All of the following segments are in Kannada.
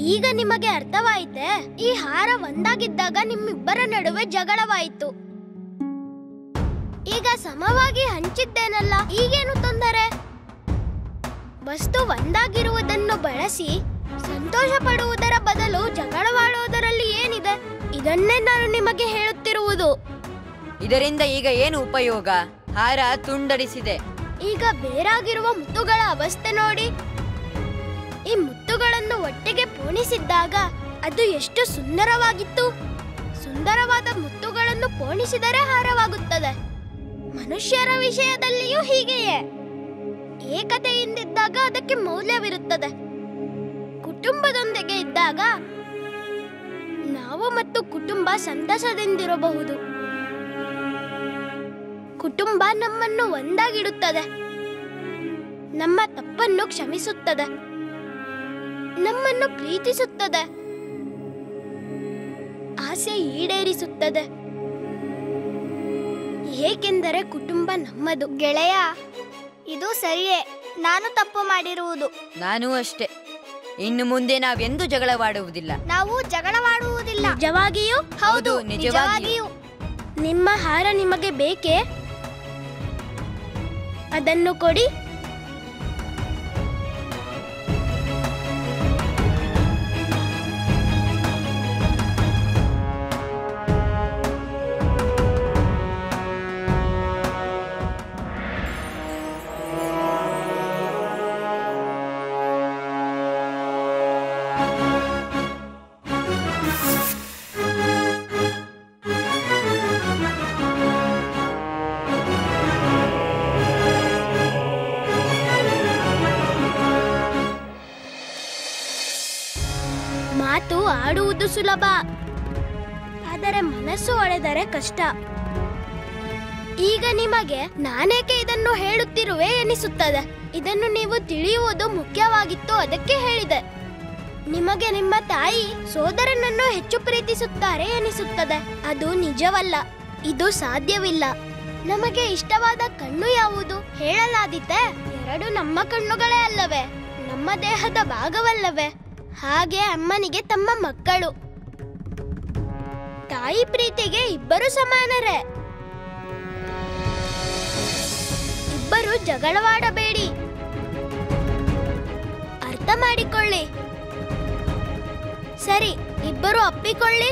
ಈಗ ನಿಮಗೆ ಅರ್ಥವಾಯಿತೆ ಈ ಹಾರ ಒಂದಾಗಿದ್ದಾಗ ನಿಮ್ಮಿಬ್ಬರ ನಡುವೆ ಜಗಳವಾಯಿತು ಈಗ ಸಮವಾಗಿ ಹಂಚಿದ್ದೇನಲ್ಲ ಈಗೇನು ತೊಂದರೆ ವಸ್ತು ಒಂದಾಗಿರುವುದನ್ನು ಬಳಸಿ ಸಂತೋಷ ಪಡುವುದರ ಬದಲು ಜಗಳವಾಡುವುದರಲ್ಲಿ ಏನಿದೆ ಇದನ್ನೇ ನಾನು ನಿಮಗೆ ಹೇಳುತ್ತಿರುವುದು ಇದರಿಂದ ಈಗ ಏನು ಉಪಯೋಗ ಹಾರ ತುಂಡರಿಸಿದೆ ಈಗ ಬೇರಾಗಿರುವ ಮುತ್ತುಗಳ ಅವಸ್ಥೆ ನೋಡಿ ಈ ಮುತ್ತುಗಳನ್ನು ಒಟ್ಟಿಗೆ ಪೋಣಿಸಿದ್ದಾಗ ಅದು ಎಷ್ಟು ಸುಂದರವಾಗಿತ್ತು ಸುಂದರವಾದ ಮುತ್ತುಗಳನ್ನು ಪೋಣಿಸಿದರೆ ಹಾರವಾಗುತ್ತದೆ ಮನುಷ್ಯರ ವಿಷಯದಲ್ಲಿಯೂ ಹೀಗೆಯೇ ಏಕತೆಯಿಂದಿದ್ದಾಗ ಅದಕ್ಕೆ ಮೌಲ್ಯವಿರುತ್ತದೆ ಕುಟುಂಬದೊಂದಿಗೆ ಇದ್ದಾಗ ನಾವು ಮತ್ತು ಕುಟುಂಬ ಸಂತಸದಿಂದಿರಬಹುದು ಕುಟುಂಬ ನಮ್ಮನ್ನು ಒಂದಾಗಿಡುತ್ತದೆ ನಮ್ಮ ತಪ್ಪನ್ನು ಕ್ಷಮಿಸುತ್ತದೆ ನಮ್ಮನ್ನು ಪ್ರೀತಿಸುತ್ತದೆ ಆಸೆ ಈಡೇರಿಸುತ್ತದೆ ಏಕೆಂದರೆ ಕುಟುಂಬ ನಮ್ಮದು ಗೆಳೆಯ ಇದು ಸರಿಯೇ ನಾನು ತಪ್ಪು ಮಾಡಿರುವುದು ನಾನು ಅಷ್ಟೇ ಇನ್ನು ಮುಂದೆ ನಾವೆಂದೂ ಜಗಳವಾಡುವುದಿಲ್ಲ ನಾವು ಜಗಳವಾಡುವುದಿಲ್ಲ ನಿಜವಾಗಿಯೂ ಹೌದು, ನಿಜವಾಗಿಯೂ. ನಿಮ್ಮ ಹಾರ ನಿಮಗೆ ಬೇಕೇ ಅದನ್ನು ಕೊಡಿ ಮಾತು ಆಡುವುದು ಸುಲಭ ಆದರೆ ಮನಸ್ಸು ಒಡೆದರೆ ಕಷ್ಟ ಈಗ ನಿಮಗೆ ನಾನೇಕೆ ಇದನ್ನು ಹೇಳುತ್ತಿರುವೆ ಎನಿಸುತ್ತದೆ ಇದನ್ನು ನೀವು ತಿಳಿಯುವುದು ಮುಖ್ಯವಾಗಿತ್ತು ಅದಕ್ಕೆ ಹೇಳಿದೆ ನಿಮಗೆ ನಿಮ್ಮ ತಾಯಿ ಸೋದರನನ್ನು ಹೆಚ್ಚು ಪ್ರೀತಿಸುತ್ತಾರೆ ಎನಿಸುತ್ತದೆ ಅದು ನಿಜವಲ್ಲ ಇದು ಸಾಧ್ಯವಿಲ್ಲ ನಮಗೆ ಇಷ್ಟವಾದ ಕಣ್ಣು ಯಾವುದು ಹೇಳಲಾದೀತೆ ಎರಡು ನಮ್ಮ ಕಣ್ಣುಗಳೇ ಅಲ್ಲವೇ ನಮ್ಮ ದೇಹದ ಭಾಗವಲ್ಲವೇ ಹಾಗೆ ಅಮ್ಮನಿಗೆ ತಮ್ಮ ಮಕ್ಕಳು ತಾಯಿ ಪ್ರೀತಿಗೆ ಇಬ್ಬರು ಸಮಾನರೇ ಇಬ್ಬರು ಜಗಳವಾಡಬೇಡಿ ಅರ್ಥ ಮಾಡಿಕೊಳ್ಳಿ ಸರಿ ಇಬ್ಬರು ಅಪ್ಪಿಕೊಳ್ಳಿ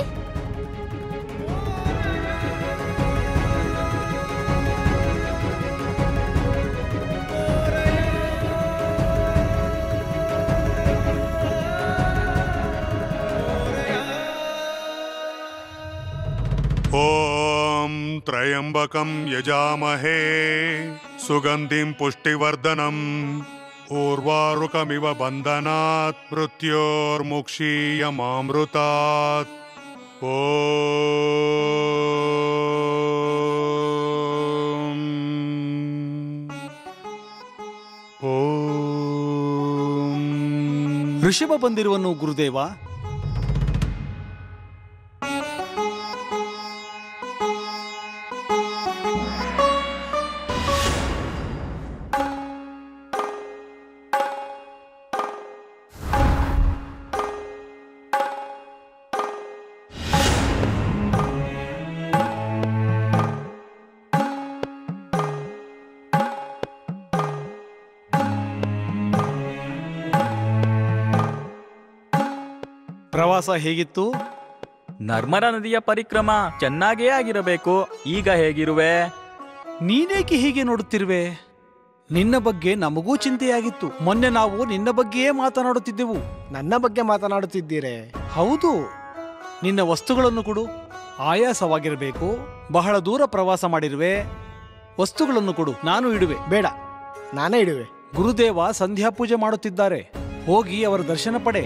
ॐ त्र्यम्बकं यजामहे सुगन्धिं पुष्टिवर्धनम् ऊर्वारुकमिव बन्धनात् मृत्योर्मुक्षीयमामृतात् ॐ ॐ ಋಷಭ ಬಂದಿರುವನು ಗುರುದೇವ ಪ್ರವಾಸ ಹೇಗಿತ್ತು ನರ್ಮದಾ ನದಿಯ ಪರಿಕ್ರಮ ಚೆನ್ನಾಗೇ ಆಗಿರಬೇಕು ಈಗ ಹೇಗಿರುವೆ ನೀನೇಕೆ ಹೀಗೆ ನೋಡುತ್ತಿರುವೆ ನಿನ್ನ ಬಗ್ಗೆ ನಮಗೂ ಚಿಂತೆಯಾಗಿತ್ತು ಮೊನ್ನೆ ನಾವು ನಿನ್ನ ಬಗ್ಗೆಯೇ ಮಾತನಾಡುತ್ತಿದ್ದೆವು ನನ್ನ ಬಗ್ಗೆ ಮಾತನಾಡುತ್ತಿದ್ದೀರೆ ಹೌದು ನಿನ್ನ ವಸ್ತುಗಳನ್ನು ಕೊಡು ಆಯಾಸವಾಗಿರಬೇಕು ಬಹಳ ದೂರ ಪ್ರವಾಸ ಮಾಡಿರುವೆ ವಸ್ತುಗಳನ್ನು ಕೊಡು ನಾನು ಇಡುವೆ ಬೇಡ ನಾನೇ ಇಡುವೆ ಗುರುದೇವ ಸಂಧ್ಯಾ ಪೂಜೆ ಮಾಡುತ್ತಿದ್ದಾರೆ ಹೋಗಿ ಅವರ ದರ್ಶನ ಪಡೆ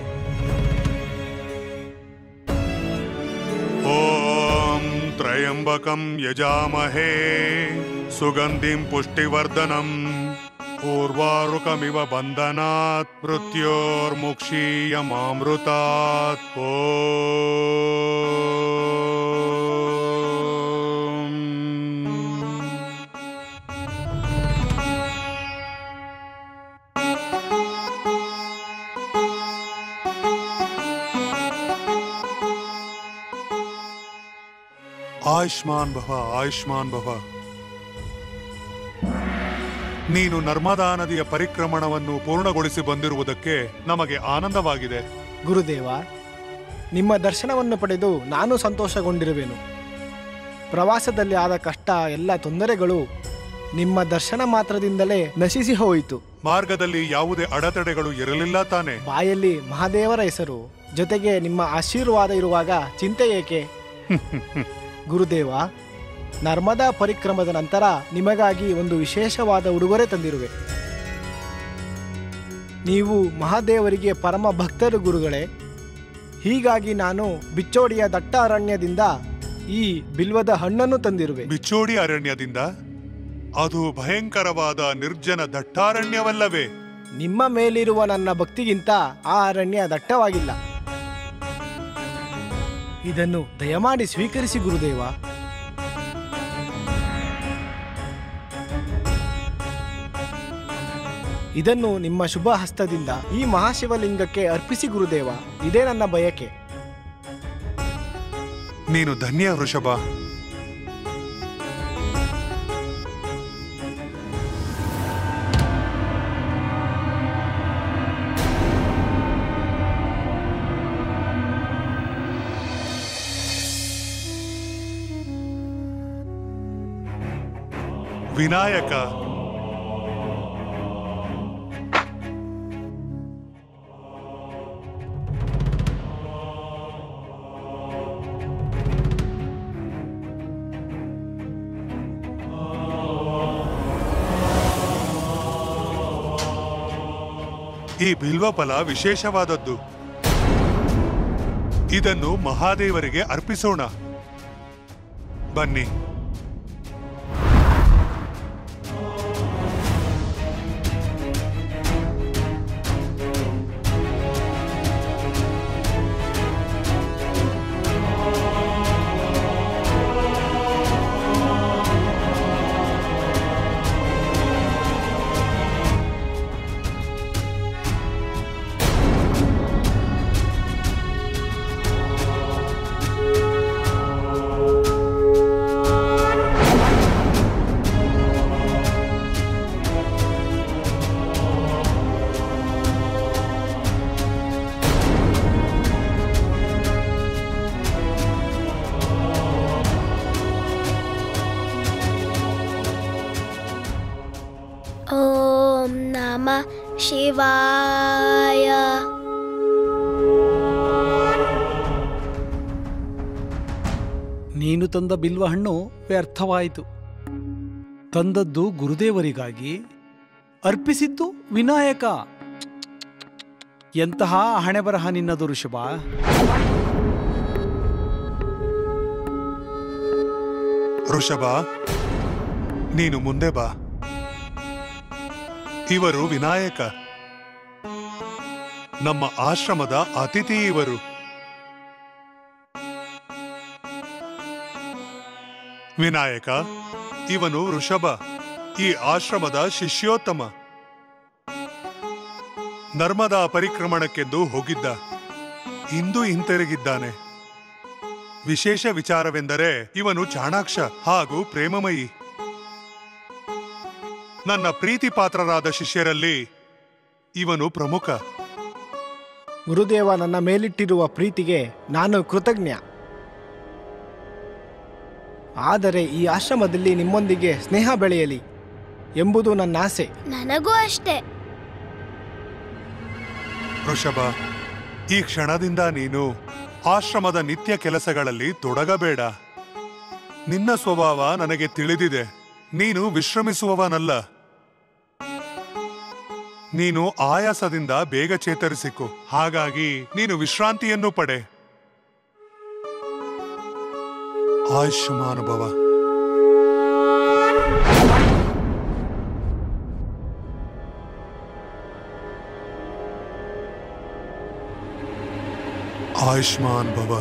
ॐ त्र्यम्बकं यजामहे सुगन्धिं पुष्टिवर्धनम् ऊर्वारुकमिव बन्धनात् मृत्योर्मुक्षीयमामृतात् ॐ ಆಯುಷ್ಮಾನ್ ಭವ ಆಯುಷ್ಮಾನ್ ಭವ ನೀನು ನರ್ಮದಾ ನದಿಯ ಪರಿಕ್ರಮಣವನ್ನು ಪೂರ್ಣಗೊಳಿಸಿ ಬಂದಿರುವುದಕ್ಕೆ ನಮಗೆ ಆನಂದವಾಗಿದೆ ಗುರುದೇವ ನಿಮ್ಮ ದರ್ಶನವನ್ನು ಪಡೆದು ನಾನು ಸಂತೋಷಗೊಂಡಿರುವೆನು ಪ್ರವಾಸದಲ್ಲಿ ಆದ ಕಷ್ಟ ಎಲ್ಲ ತೊಂದರೆಗಳು ನಿಮ್ಮ ದರ್ಶನ ಮಾತ್ರದಿಂದಲೇ ನಶಿಸಿ ಹೋಯಿತು ಮಾರ್ಗದಲ್ಲಿ ಯಾವುದೇ ಅಡೆತಡೆಗಳು ಇರಲಿಲ್ಲ ತಾನೆ ಬಾಯಲ್ಲಿ ಮಹಾದೇವರ ಹೆಸರು ಜೊತೆಗೆ ನಿಮ್ಮ ಆಶೀರ್ವಾದ ಇರುವಾಗ ಚಿಂತೆ ಏಕೆ ಗುರುದೇವ ನರ್ಮದಾ ಪರಿಕ್ರಮದ ನಂತರ ನಿಮಗಾಗಿ ಒಂದು ವಿಶೇಷವಾದ ಉಡುಗೊರೆ ತಂದಿರುವೆ ನೀವು ಮಹಾದೇವರಿಗೆ ಪರಮ ಭಕ್ತರು ಗುರುಗಳೇ ಹೀಗಾಗಿ ನಾನು ಬಿಚ್ಚೋಡಿಯ ದಟ್ಟ ಅರಣ್ಯದಿಂದ ಈ ಬಿಲ್ವದ ಹಣ್ಣನ್ನು ತಂದಿರುವೆ ಬಿಚ್ಚೋಡಿ ಅರಣ್ಯದಿಂದ ಅದು ಭಯಂಕರವಾದ ನಿರ್ಜನ ದಟ್ಟಾರಣ್ಯವಲ್ಲವೇ ನಿಮ್ಮ ಮೇಲಿರುವ ನನ್ನ ಭಕ್ತಿಗಿಂತ ಆ ಅರಣ್ಯ ದಟ್ಟವಾಗಿಲ್ಲ ಇದನ್ನು ದಯಮಾಡಿ ಸ್ವೀಕರಿಸಿ ಗುರುದೇವ ಇದನ್ನು ನಿಮ್ಮ ಶುಭ ಹಸ್ತದಿಂದ ಈ ಮಹಾಶಿವಲಿಂಗಕ್ಕೆ ಅರ್ಪಿಸಿ ಗುರುದೇವ ಇದೇ ನನ್ನ ಬಯಕೆ ನೀನು ಧನ್ಯ ವೃಷಭ ವಿನಾಯಕ ಈ ಬಿಲ್ವಫಲ ವಿಶೇಷವಾದದ್ದು ಇದನ್ನು ಮಹಾದೇವರಿಗೆ ಅರ್ಪಿಸೋಣ ಬನ್ನಿ ಓಂ ನಮ ಶಿವಾಯ ನೀನು ತಂದ ಬಿಲ್ವ ಹಣ್ಣು ವ್ಯರ್ಥವಾಯಿತು ತಂದದ್ದು ಗುರುದೇವರಿಗಾಗಿ ಅರ್ಪಿಸಿದ್ದು ವಿನಾಯಕ ಎಂತಹ ಹಣೆ ಬರಹ ನಿನ್ನದು ಋಷಭ ಋಷಭ ನೀನು ಮುಂದೆ ಬಾ ಇವರು ವಿನಾಯಕ ನಮ್ಮ ಆಶ್ರಮದ ಅತಿಥಿ ಇವರು ವಿನಾಯಕ ಇವನು ಋಷಭ ಈ ಆಶ್ರಮದ ಶಿಷ್ಯೋತ್ತಮ ನರ್ಮದಾ ಪರಿಕ್ರಮಣಕ್ಕೆಂದು ಹೋಗಿದ್ದ ಇಂದು ಹಿಂತಿರುಗಿದ್ದಾನೆ ವಿಶೇಷ ವಿಚಾರವೆಂದರೆ ಇವನು ಚಾಣಾಕ್ಷ ಹಾಗೂ ಪ್ರೇಮಮಯಿ ನನ್ನ ಪ್ರೀತಿ ಪಾತ್ರರಾದ ಶಿಷ್ಯರಲ್ಲಿ ಇವನು ಪ್ರಮುಖ ಗುರುದೇವ ನನ್ನ ಮೇಲಿಟ್ಟಿರುವ ಪ್ರೀತಿಗೆ ನಾನು ಕೃತಜ್ಞ ಆದರೆ ಈ ಆಶ್ರಮದಲ್ಲಿ ನಿಮ್ಮೊಂದಿಗೆ ಸ್ನೇಹ ಬೆಳೆಯಲಿ ಎಂಬುದು ನನ್ನ ಆಸೆ ನನಗೂ ಅಷ್ಟೇ ವೃಷಭ ಈ ಕ್ಷಣದಿಂದ ನೀನು ಆಶ್ರಮದ ನಿತ್ಯ ಕೆಲಸಗಳಲ್ಲಿ ತೊಡಗಬೇಡ ನಿನ್ನ ಸ್ವಭಾವ ನನಗೆ ತಿಳಿದಿದೆ ನೀನು ವಿಶ್ರಮಿಸುವವನಲ್ಲ ನೀನು ಆಯಾಸದಿಂದ ಬೇಗ ಚೇತರಿಸಿಕೊ ಹಾಗಾಗಿ ನೀನು ವಿಶ್ರಾಂತಿಯನ್ನು ಪಡೆ ಆಯುಷ್ಮಾನ್ ಭವ ಆಯುಷ್ಮಾನ್ ಭವ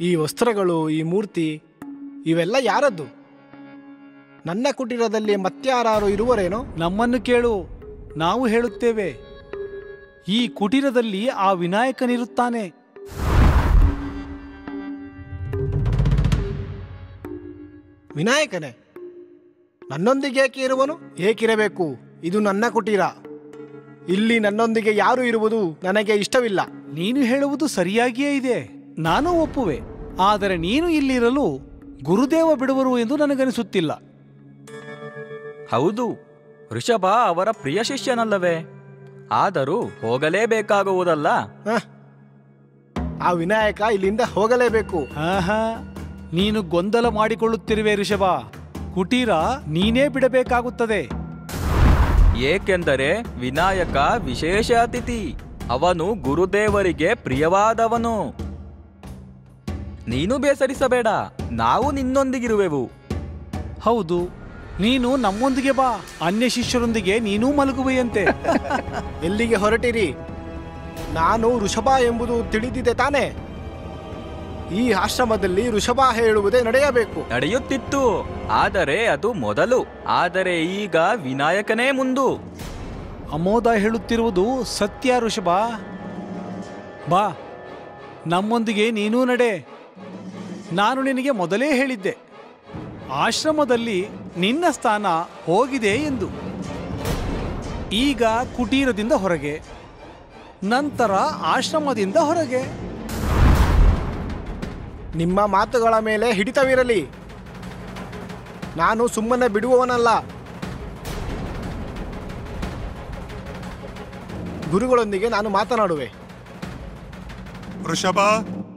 ಈ ವಸ್ತ್ರಗಳು ಈ ಮೂರ್ತಿ ಇವೆಲ್ಲ ಯಾರದ್ದು ನನ್ನ ಕುಟೀರದಲ್ಲಿ ಮತ್ಯಾರು ಇರುವರೇನೋ ನಮ್ಮನ್ನು ಕೇಳು ನಾವು ಹೇಳುತ್ತೇವೆ ಈ ಕುಟೀರದಲ್ಲಿ ಆ ವಿನಾಯಕನಿರುತ್ತಾನೆ ವಿನಾಯಕನೇ ನನ್ನೊಂದಿಗೆ ಏಕೆ ಇರುವನು ಏಕಿರಬೇಕು ಇದು ನನ್ನ ಕುಟೀರ ಇಲ್ಲಿ ನನ್ನೊಂದಿಗೆ ಯಾರು ಇರುವುದು ನನಗೆ ಇಷ್ಟವಿಲ್ಲ ನೀನು ಹೇಳುವುದು ಸರಿಯಾಗಿಯೇ ಇದೆ ನಾನು ಒಪ್ಪುವೆ ಆದರೆ ನೀನು ಇಲ್ಲಿರಲು ಗುರುದೇವ ಬಿಡುವರು ಎಂದು ನನಗನಿಸುತ್ತಿಲ್ಲ ಹೌದು ಋಷಭ ಅವರ ಪ್ರಿಯ ಶಿಷ್ಯನಲ್ಲವೇ ಆದರೂ ಹೋಗಲೇಬೇಕಾಗುವುದಲ್ಲ ಹ? ಆ ವಿನಾಯಕ ಇಲ್ಲಿಂದ ಹೋಗಲೇಬೇಕು ಆಹಾ ನೀನು ಗೊಂದಲ ಮಾಡಿಕೊಳ್ಳುತ್ತಿರುವೆ ಋಷಭ ಕುಟೀರ ನೀನೇ ಬಿಡಬೇಕಾಗುತ್ತದೆ ಏಕೆಂದರೆ ವಿನಾಯಕ ವಿಶೇಷ ಅತಿಥಿ ಅವನು ಗುರುದೇವರಿಗೆ ಪ್ರಿಯವಾದವನು ನೀನು ಬೇಸರಿಸಬೇಡ ನಾವು ನಿನ್ನೊಂದಿಗಿರುವೆವು ಹೌದು ನೀನು ನಮ್ಮೊಂದಿಗೆ ಬಾ ಅನ್ಯ ಶಿಷ್ಯರೊಂದಿಗೆ ನೀನೂ ಮಲಗುವೆಯಂತೆ ಎಲ್ಲಿಗೆ ಹೊರಟಿರಿ ನಾನು ಋಷಭ ಎಂಬುದು ತಿಳಿದಿದೆ ತಾನೇ ಈ ಆಶ್ರಮದಲ್ಲಿ ಋಷಭ ಹೇಳುವುದೇ ನಡೆಯಬೇಕು ನಡೆಯುತ್ತಿತ್ತು ಆದರೆ ಅದು ಮೊದಲು ಆದರೆ ಈಗ ವಿನಾಯಕನೇ ಮುಂದು ಅಮೋದ ಹೇಳುತ್ತಿರುವುದು ಸತ್ಯ ಋಷಭ ಬಾ ನಮ್ಮೊಂದಿಗೆ ನೀನೂ ನಡೆ ನಾನು ನಿನಗೆ ಮೊದಲೇ ಹೇಳಿದ್ದೆ ಆಶ್ರಮದಲ್ಲಿ ನಿನ್ನ ಸ್ಥಾನ ಹೋಗಿದೆ ಎಂದು ಈಗ ಕುಟೀರದಿಂದ ಹೊರಗೆ ನಂತರ ಆಶ್ರಮದಿಂದ ಹೊರಗೆ ನಿಮ್ಮ ಮಾತುಗಳ ಮೇಲೆ ಹಿಡಿತವಿರಲಿ ನಾನು ಸುಮ್ಮನೆ ಬಿಡುವವನಲ್ಲ ಗುರುಗಳೊಂದಿಗೆ ನಾನು ಮಾತನಾಡುವೆ ವೃಷಭ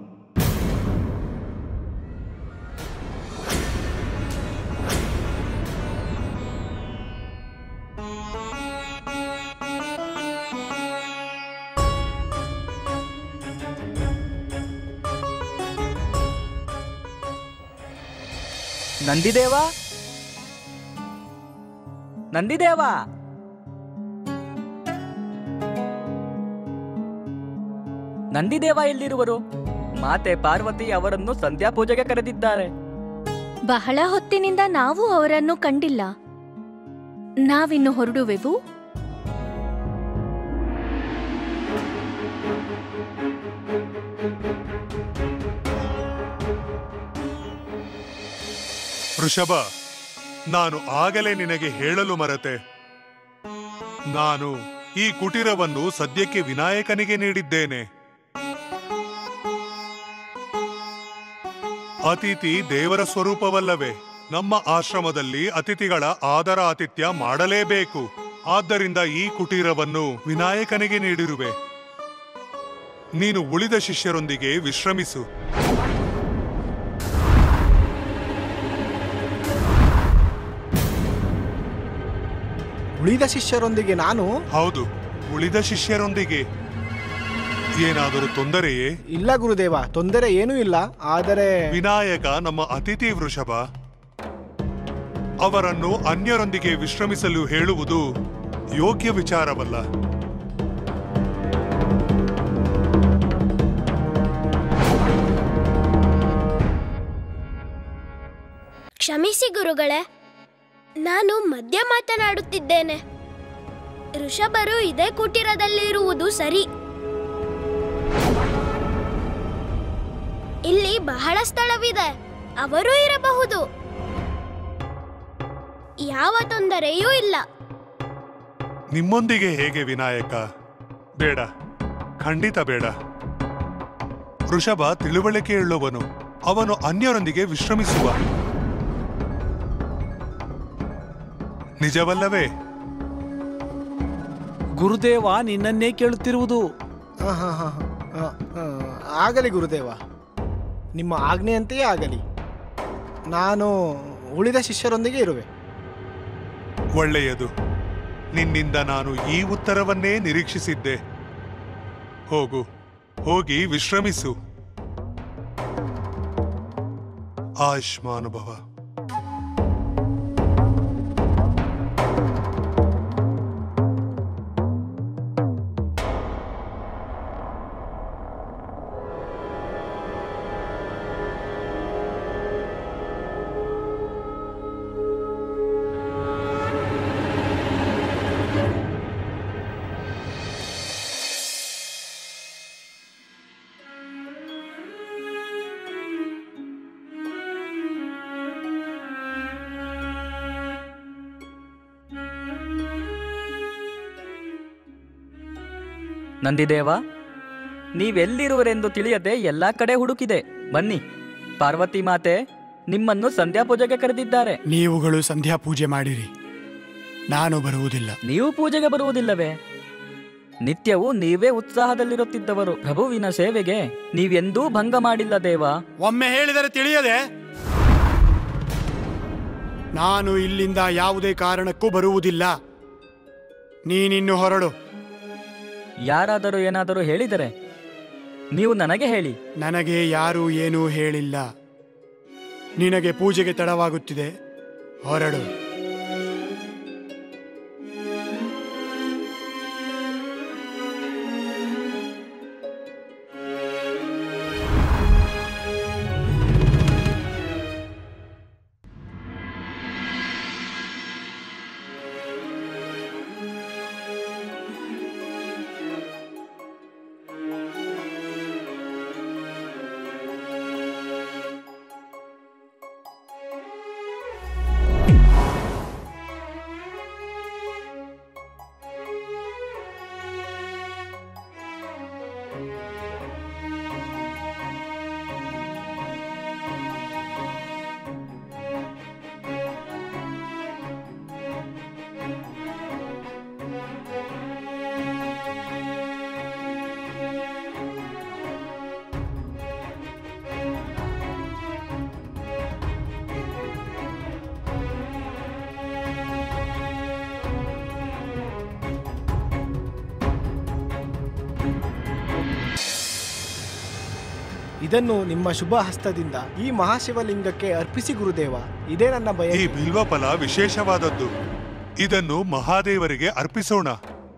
ನಂದಿದೇವ ನಂದಿದೇವ ನಂದಿದೇವ ಎಲ್ಲಿರುವರು ಮಾತೆ ಪಾರ್ವತಿ ಅವರನ್ನು ಸಂಧ್ಯಾ ಪೂಜೆಗೆ ಕರೆದಿದ್ದಾರೆ ಬಹಳ ಹೊತ್ತಿನಿಂದ ನಾವು ಅವರನ್ನು ಕಂಡಿಲ್ಲ ನಾವಿನ್ನು ಹೊರಡುವೆವು ವೃಷಭ ನಾನು ಆಗಲೇ ನಿನಗೆ ಹೇಳಲು ಮರೆತೆ ನಾನು ಈ ಕುಟೀರವನ್ನು ಸದ್ಯಕ್ಕೆ ವಿನಾಯಕನಿಗೆ ನೀಡಿದ್ದೇನೆ ಅತಿಥಿ ದೇವರ ಸ್ವರೂಪವಲ್ಲವೇ ನಮ್ಮ ಆಶ್ರಮದಲ್ಲಿ ಅತಿಥಿಗಳ ಆದರ ಆತಿಥ್ಯ ಮಾಡಲೇಬೇಕು ಆದ್ದರಿಂದ ಈ ಕುಟೀರವನ್ನು ವಿನಾಯಕನಿಗೆ ನೀಡಿರುವೆ ನೀನು ಉಳಿದ ಶಿಷ್ಯರೊಂದಿಗೆ ವಿಶ್ರಮಿಸು ಉಳಿದ ಶಿಷ್ಯರೊಂದಿಗೆ ನಾನು ಹೌದು ಉಳಿದ ಶಿಷ್ಯರೊಂದಿಗೆ ಏನಾದರೂ ತೊಂದರೆಯೇ ಇಲ್ಲ ಗುರುದೇವ ತೊಂದರೆ ಏನೂ ಇಲ್ಲ ಆದರೆ ವಿನಾಯಕ ನಮ್ಮ ಅತಿಥಿ ವೃಷಭ ಅವರನ್ನು ಅನ್ಯರೊಂದಿಗೆ ವಿಶ್ರಮಿಸಲು ಹೇಳುವುದು ಯೋಗ್ಯ ವಿಚಾರವಲ್ಲ ಕ್ಷಮಿಸಿ ಗುರುಗಳೇ ನಾನು ಮಧ್ಯ ಮಾತನಾಡುತ್ತಿದ್ದೇನೆ ಋಷಭರು ಇದೇ ಕುಟೀರದಲ್ಲಿರುವುದು ಸರಿ ಇಲ್ಲಿ ಬಹಳ ಸ್ಥಳವಿದೆ ಅವರು ಇರಬಹುದು ಯಾವ ತೊಂದರೆಯೂ ಇಲ್ಲ ನಿಮ್ಮೊಂದಿಗೆ ಹೇಗೆ ವಿನಾಯಕ ಬೇಡ ಖಂಡಿತ ಬೇಡ ವೃಷಭ ತಿಳುವಳಿಕೆಯುಳ್ಳವನು ಅವನು ಅನ್ಯರೊಂದಿಗೆ ವಿಶ್ರಮಿಸುವ ನಿಜವಲ್ಲವೇ ಗುರುದೇವ ನಿನ್ನನ್ನೇ ಕೇಳುತ್ತಿರುವುದು ಆ, ಹಾ, ಹಾ, ಹಾ. ಆ, ಆ, ಆಗಲಿ ಗುರುದೇವ ನಿಮ್ಮ ಆಜ್ಞೆಯಂತೆಯೇ ಆಗಲಿ ನಾನು ಉಳಿದ ಶಿಷ್ಯರೊಂದಿಗೆ ಇರುವೆ ಒಳ್ಳೆಯದು ನಿನ್ನಿಂದ ನಾನು ಈ ಉತ್ತರವನ್ನೇ ನಿರೀಕ್ಷಿಸಿದ್ದೆ ಹೋಗು ಹೋಗಿ ವಿಶ್ರಮಿಸು ಆಯುಷ್ಮಾನುಭವ ನಂದಿದೇವ ನೀವೆಲ್ಲಿರುವರೆಂದು ತಿಳಿಯದೆ ಎಲ್ಲಾ ಕಡೆ ಹುಡುಕಿದೆ ಬನ್ನಿ ಪಾರ್ವತಿ ಮಾತೆ ನಿಮ್ಮನ್ನು ಸಂಧ್ಯಾ ಪೂಜೆಗೆ ಕರೆದಿದ್ದಾರೆ ನೀವುಗಳು ಸಂಧ್ಯಾ ಪೂಜೆ ಮಾಡಿರಿ ನಾನು ಬರುವುದಿಲ್ಲ ನೀವು ಪೂಜೆಗೆ ಬರುವುದಿಲ್ಲವೇ ನಿತ್ಯವೂ ನೀವೇ ಉತ್ಸಾಹದಲ್ಲಿರುತ್ತಿದ್ದವರು ಪ್ರಭುವಿನ ಸೇವೆಗೆ ನೀವೆಂದೂ ಭಂಗ ಮಾಡಿಲ್ಲ ದೇವ ಒಮ್ಮೆ ಹೇಳಿದರೆ ತಿಳಿಯದೆ ನಾನು ಇಲ್ಲಿಂದ ಯಾವುದೇ ಕಾರಣಕ್ಕೂ ಬರುವುದಿಲ್ಲ ನೀನಿನ್ನು ಹೊರಡು ಯಾರಾದರೂ ಏನಾದರೂ ಹೇಳಿದರೆ ನೀವು ನನಗೆ ಹೇಳಿ ನನಗೆ ಯಾರೂ ಏನೂ ಹೇಳಿಲ್ಲ ನಿನಗೆ ಪೂಜೆಗೆ ತಡವಾಗುತ್ತಿದೆ ಹೊರಡು ಇದನ್ನು ನಿಮ್ಮ ಶುಭ ಹಸ್ತದಿಂದ ಈ ಮಹಾಶಿವಲಿಂಗಕ್ಕೆ ಅರ್ಪಿಸಿ ಗುರುದೇವ ಇದೇ ನನ್ನ ಈ ಬಯಕೆ ಬಿಲ್ವಫಲ ವಿಶೇಷವಾದದ್ದು ಇದನ್ನು ಮಹಾದೇವರಿಗೆ ಅರ್ಪಿಸೋಣ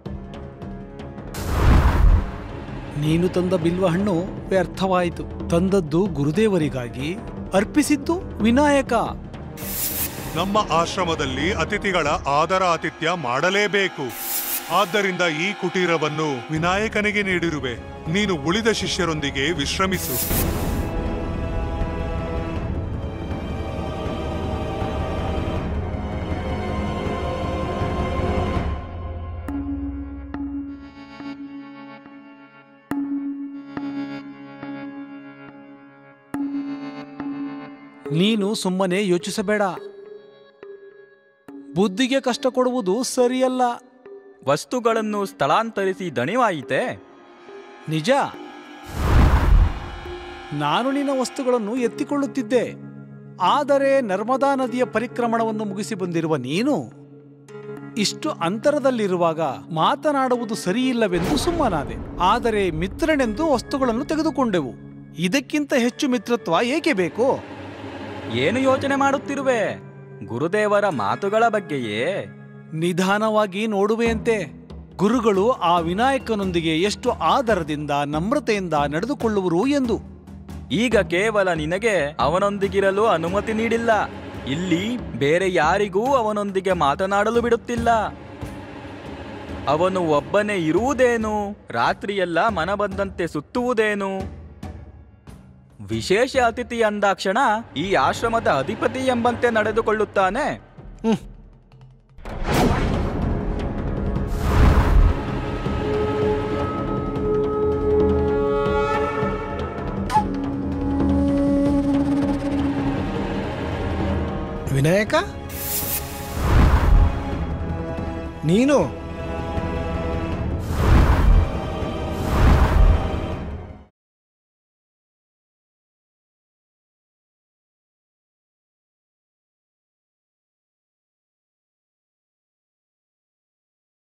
ನೀನು ತಂದ ಬಿಲ್ವ ಹಣ್ಣು ವ್ಯರ್ಥವಾಯಿತು ತಂದದ್ದು ಗುರುದೇವರಿಗಾಗಿ ಅರ್ಪಿಸಿದ್ದು ವಿನಾಯಕ ನಮ್ಮ ಆಶ್ರಮದಲ್ಲಿ ಅತಿಥಿಗಳ ಆದರ ಆತಿಥ್ಯ ಮಾಡಲೇಬೇಕು ಆದ್ದರಿಂದ ಈ ಕುಟೀರವನ್ನು ವಿನಾಯಕನಿಗೆ ನೀಡಿರುವೆ ನೀನು ಉಳಿದ ಶಿಷ್ಯರೊಂದಿಗೆ ವಿಶ್ರಮಿಸು ನೀನು ಸುಮ್ಮನೆ ಯೋಚಿಸಬೇಡ ಬುದ್ಧಿಗೆ ಕಷ್ಟ ಕೊಡುವುದು ಸರಿಯಲ್ಲ ವಸ್ತುಗಳನ್ನು ಸ್ಥಳಾಂತರಿಸಿ ದಣಿವಾಯಿತೆ ನಿಜ ನಾನು ನಿನ್ನ ವಸ್ತುಗಳನ್ನು ಎತ್ತಿಕೊಳ್ಳುತ್ತಿದ್ದೆ ಆದರೆ ನರ್ಮದಾ ನದಿಯ ಪರಿಕ್ರಮಣವನ್ನು ಮುಗಿಸಿ ಬಂದಿರುವ ನೀನು ಇಷ್ಟು ಅಂತರದಲ್ಲಿರುವಾಗ ಮಾತನಾಡುವುದು ಸರಿಯಿಲ್ಲವೆಂದು ಸುಮ್ಮನಾದೆ ಆದರೆ ಮಿತ್ರನೆಂದು ವಸ್ತುಗಳನ್ನು ತೆಗೆದುಕೊಂಡೆವು ಇದಕ್ಕಿಂತ ಹೆಚ್ಚು ಮಿತ್ರತ್ವ ಏಕೆ ಬೇಕು ಏನು ಯೋಚನೆ ಮಾಡುತ್ತಿರುವೆ ಗುರುದೇವರ ಮಾತುಗಳ ಬಗ್ಗೆಯೇ ನಿಧಾನವಾಗಿ ನೋಡುವೆಯಂತೆ ಗುರುಗಳು ಆ ವಿನಾಯಕನೊಂದಿಗೆ ಎಷ್ಟು ಆದರದಿಂದ ನಮ್ರತೆಯಿಂದ ನಡೆದುಕೊಳ್ಳುವರು ಎಂದು ಈಗ ಕೇವಲ ನಿನಗೆ ಅವನೊಂದಿಗಿರಲು ಅನುಮತಿ ನೀಡಿಲ್ಲ ಇಲ್ಲಿ ಬೇರೆ ಯಾರಿಗೂ ಅವನೊಂದಿಗೆ ಮಾತನಾಡಲು ಬಿಡುತ್ತಿಲ್ಲ ಅವನು ಒಬ್ಬನೇ ಇರುವುದೇನು ರಾತ್ರಿಯೆಲ್ಲ ಮನ ಬಂದಂತೆ ಸುತ್ತುವುದೇನು ವಿಶೇಷ ಅತಿಥಿ ಅಂದಾಕ್ಷಣ ಈ ಆಶ್ರಮದ ಅಧಿಪತಿ ಎಂಬಂತೆ ನಡೆದುಕೊಳ್ಳುತ್ತಾನೆ ವಿನಾಯಕ ನೀನು